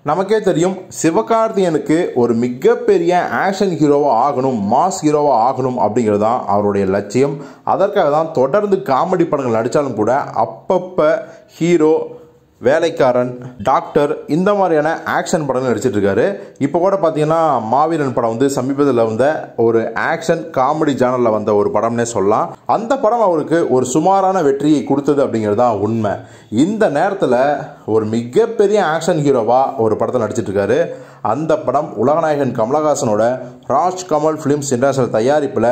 நமக்கே தெரியும் சிவகார்த்தியனுக்கு ஒரு மிகப்பெரிய ஆக்ஷன் ஹீரோவாக ஆகணும் மாஸ் ஹீரோவாக ஆகணும் அப்படிங்கிறது தான் அவருடைய லட்சியம் அதற்காக தான் தொடர்ந்து காமெடி படங்கள் நடித்தாலும் கூட அப்பப்போ ஹீரோ வேலைக்காரன் டாக்டர் இந்த மாதிரியான ஆக்ஷன் படங்கள் நடிச்சிட்டு இருக்காரு இப்போ கூட பார்த்தீங்கன்னா மாவீரன் படம் வந்து சமீபத்தில் வந்த ஒரு ஆக்ஷன் காமெடி ஜானலில் வந்த ஒரு படம்னே சொல்லலாம் அந்த படம் அவருக்கு ஒரு சுமாரான வெற்றியை கொடுத்தது அப்படிங்கிறது தான் உண்மை இந்த நேரத்தில் ஒரு மிகப்பெரிய ஆக்ஷன் ஹீரோவாக ஒரு படத்தில் நடிச்சிட்டு இருக்காரு அந்த படம் உலகநாயகன் கமலஹாசனோட ராஜ் கமல் ஃபிலிம்ஸ் இன்டர்நேஷனல் தயாரிப்பில்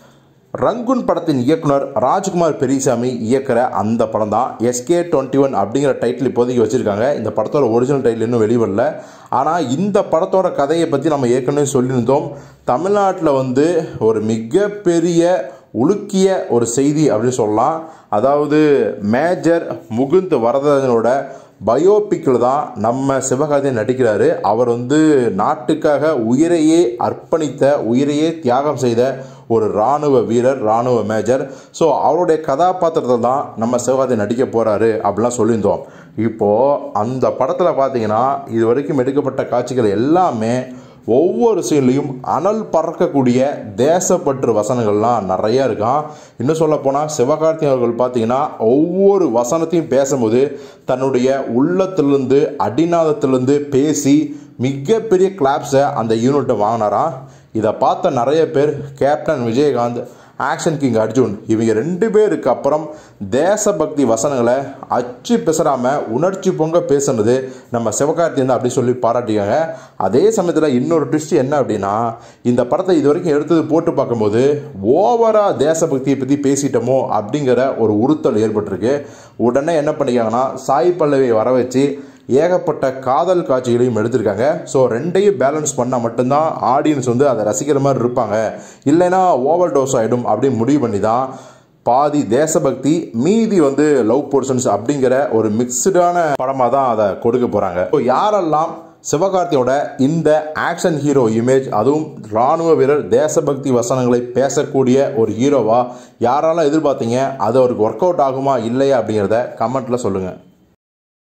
ரங்குன் படத்தின் இயக்குனர் ராஜ்குமார் பெரியசாமி இயக்கிற அந்த படம் தான் எஸ்கே டுவெண்ட்டி ஒன் அப்படிங்கிற டைட்டில் இப்போதைக்கு வச்சுருக்காங்க இந்த படத்தோட ஒரிஜினல் டைட்டில் இன்னும் வெளிவரல ஆனால் இந்த படத்தோட கதையை பற்றி நம்ம ஏற்கனவே சொல்லியிருந்தோம் தமிழ்நாட்டில் வந்து ஒரு மிகப்பெரிய உலுக்கிய ஒரு செய்தி அப்படின்னு சொல்லலாம் அதாவது மேஜர் முகுந்த் வரதராஜனோட பயோபிக்கில் தான் நம்ம சிவகார்த்தியன் நடிக்கிறாரு அவர் வந்து நாட்டுக்காக உயிரையே அர்ப்பணித்த உயிரையே தியாகம் செய்த ஒரு இராணுவ வீரர் இராணுவ மேஜர் ஸோ அவருடைய கதாபாத்திரத்தில் தான் நம்ம சிவகார்த்தியன் நடிக்க போகிறாரு அப்படிலாம் சொல்லியிருந்தோம் இப்போது அந்த படத்தில் பார்த்தீங்கன்னா இது வரைக்கும் எடுக்கப்பட்ட காட்சிகள் எல்லாமே ஒவ்வொரு சீன்லையும் அனல் பறக்கக்கூடிய தேசப்பற்று வசனங்கள்லாம் நிறைய இருக்கான் இன்னும் சொல்ல போனால் சிவகார்த்திகேயன் அவர்கள் பார்த்தீங்கன்னா ஒவ்வொரு வசனத்தையும் பேசும்போது தன்னுடைய உள்ளத்திலிருந்து அடிநாதத்திலிருந்து பேசி மிகப்பெரிய கிளாப்ஸை அந்த யூனிட்டை வாங்கினாராம் இதை பார்த்த நிறைய பேர் captain Vijayakanth action king Arjun இவங்க ரெண்டு பேருக்கு அப்புறம் தேசபக்தி வசனங்களை அச்சு பேசுறாமல் உணர்ச்சி பொங்க பேசுனது நம்ம சிவகார்த்தியன் தான் அப்படி சொல்லி பாராட்டிக்காங்க அதே சமயத்தில் இன்னொரு ட்விஸ்ட் என்ன அப்படின்னா இந்த படத்தை இது வரைக்கும் எடுத்தது போட்டு பார்க்கும்போது ஓவராக தேசபக்தியை பற்றி பேசிட்டோமோ அப்படிங்கிற ஒரு உறுத்தல் ஏற்பட்டிருக்கு உடனே என்ன பண்ணிக்காங்கன்னா சாய் பல்லவியை வர வச்சு ஏகப்பட்ட காதல் காட்சிகளையும் எடுத்திருக்காங்க ஸோ ரெண்டையும் பேலன்ஸ் பண்ணால் மட்டும்தான் ஆடியன்ஸ் வந்து அதை ரசிக்கிற மாதிரி இருப்பாங்க இல்லைன்னா ஓவர் டோஸ் ஆகிடும் அப்படின்னு முடிவு பண்ணி தான் பாதி தேசபக்தி மீதி வந்து லவ் போர்ஷன்ஸ் அப்படிங்கிற ஒரு மிக்சடான படமாக தான் அதை கொடுக்க போகிறாங்க ஸோ யாரெல்லாம் சிவகார்த்தியோட இந்த ஆக்ஷன் ஹீரோ இமேஜ் அதுவும் இராணுவ வீரர் தேசபக்தி வசனங்களை பேசக்கூடிய ஒரு ஹீரோவா யாரெல்லாம் எதிர்பார்த்தீங்க அது அவருக்கு ஒர்க் அவுட் ஆகுமா இல்லையா அப்படிங்கிறத கமெண்ட்டில் சொல்லுங்கள்